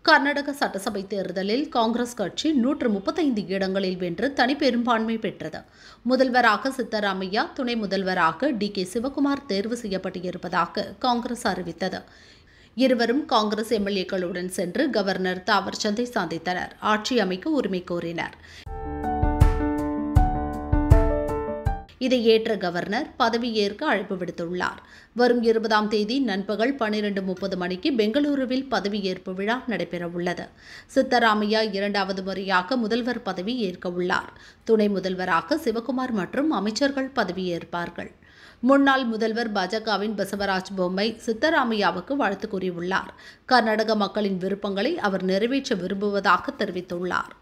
கர்நாடக சட்டசபை தேர்தலில் காங்கிரஸ் கட்சி நூற்று முப்பத்தைந்து இடங்களில் வென்று தனிப்பெரும்பான்மை பெற்றது முதல்வராக சித்தராமையா துணை முதல்வராக டி கே சிவகுமார் தேர்வு செய்யப்பட்டிருப்பதாக காங்கிரஸ் அறிவித்தது இருவரும் காங்கிரஸ் எம்எல்ஏக்களுடன் சென்று கவர்னர் தாவர்சந்தை சந்தித்தனர் ஆட்சி அமைக்க உரிமை கோரினர் இதை ஏற்ற கவர்னர் பதவியேற்க அழைப்பு விடுத்துள்ளார் வரும் இருபதாம் தேதி நண்பகல் பன்னிரண்டு முப்பது மணிக்கு பெங்களூருவில் பதவியேற்பு விழா நடைபெறவுள்ளது சித்தராமையா இரண்டாவது முறையாக முதல்வர் பதவி ஏற்க உள்ளார் துணை முதல்வராக சிவகுமார் மற்றும் அமைச்சர்கள் பதவியேற்பார்கள் முன்னாள் முதல்வர் பாஜகவின் பசவராஜ் பொம்மை சித்தராமையாவுக்கு வாழ்த்து கூறியுள்ளார் கர்நாடக மக்களின் விருப்பங்களை அவர் நிறைவேற்ற விரும்புவதாக தெரிவித்துள்ளார்